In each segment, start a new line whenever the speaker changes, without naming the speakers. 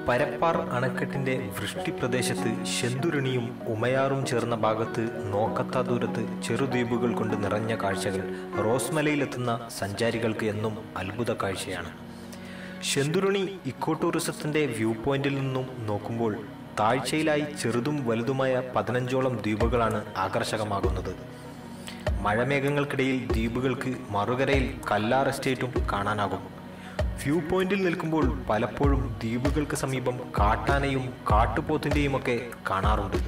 പരപ്പാർ അണക്കെട്ടിന്റെ വൃഷ്ടി പ്രദേശത്ത് ശെന്തുരുണിയും ഉമയാറും ചേർന്ന ഭാഗത്ത് നോക്കത്താ ദൂരത്ത് ചെറുദ്വീപുകൾ കൊണ്ട് നിറഞ്ഞ കാഴ്ചകൾ റോസ്മലയിലെത്തുന്ന സഞ്ചാരികൾക്ക് എന്നും അത്ഭുത കാഴ്ചയാണ് ശെന്തുരുണി ഇക്കോ ടൂറിസത്തിന്റെ വ്യൂ പോയിന്റിൽ നിന്നും നോക്കുമ്പോൾ താഴ്ചയിലായി ചെറുതും വലുതുമായ പതിനഞ്ചോളം ദ്വീപുകളാണ് ആകർഷകമാകുന്നത് മഴമേഘങ്ങൾക്കിടയിൽ ദ്വീപുകൾക്ക് മറുകരയിൽ കല്ലാർ എസ്റ്റേറ്റും കാണാനാകും വ്യൂ പോയിന്റിൽ നിൽക്കുമ്പോൾ പലപ്പോഴും ദ്വീപുകൾക്ക് സമീപം കാട്ടാനയും കാട്ടുപോത്തിൻ്റെയും ഒക്കെ കാണാറുണ്ട്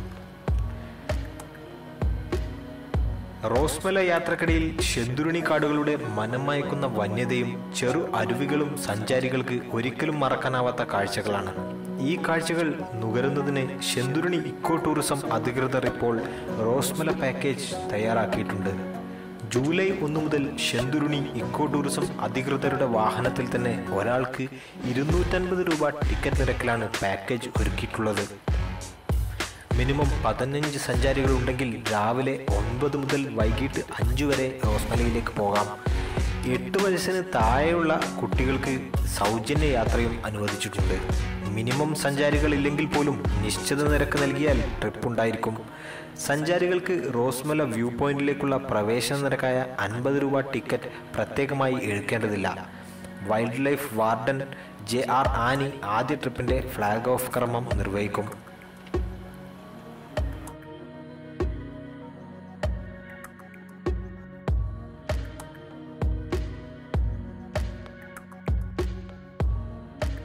റോസ്മല യാത്രക്കിടയിൽ ശെന്തുരുണി കാടുകളുടെ മനം മയക്കുന്ന വന്യതയും ചെറു അരുവികളും സഞ്ചാരികൾക്ക് ഒരിക്കലും മറക്കാനാവാത്ത കാഴ്ചകളാണ് ഈ കാഴ്ചകൾ നുകരുന്നതിന് ശെന്തുരുണി ഇക്കോ ടൂറിസം അധികൃതർ ഇപ്പോൾ റോസ്മല പാക്കേജ് തയ്യാറാക്കിയിട്ടുണ്ട് ജൂലൈ ഒന്ന് മുതൽ ശെന്തുരുണി ഇക്കോ ടൂറിസം അധികൃതരുടെ വാഹനത്തിൽ തന്നെ ഒരാൾക്ക് ഇരുന്നൂറ്റൻപത് രൂപ ടിക്കറ്റ് നിരക്കിലാണ് പാക്കേജ് ഒരുക്കിയിട്ടുള്ളത് മിനിമം പതിനഞ്ച് സഞ്ചാരികൾ ഉണ്ടെങ്കിൽ രാവിലെ ഒൻപത് മുതൽ വൈകിട്ട് അഞ്ച് വരെ റോസ്മലയിലേക്ക് പോകാം എട്ട് വയസ്സിന് താഴെയുള്ള കുട്ടികൾക്ക് സൗജന്യ യാത്രയും അനുവദിച്ചിട്ടുണ്ട് മിനിമം സഞ്ചാരികൾ ഇല്ലെങ്കിൽ പോലും നിശ്ചിത നിരക്ക് നൽകിയാൽ ട്രിപ്പ് ഉണ്ടായിരിക്കും സഞ്ചാരികൾക്ക് റോസ്മല വ്യൂ പോയിന്റിലേക്കുള്ള പ്രവേശന നിരക്കായ അൻപത് രൂപ ടിക്കറ്റ് പ്രത്യേകമായി എടുക്കേണ്ടതില്ല wildlife warden J R Annie ആദ്യ ട്രിപ്പിന്റെ ഫ്ലാഗ് ഓഫ് കർമ്മം നിർവഹിക്കും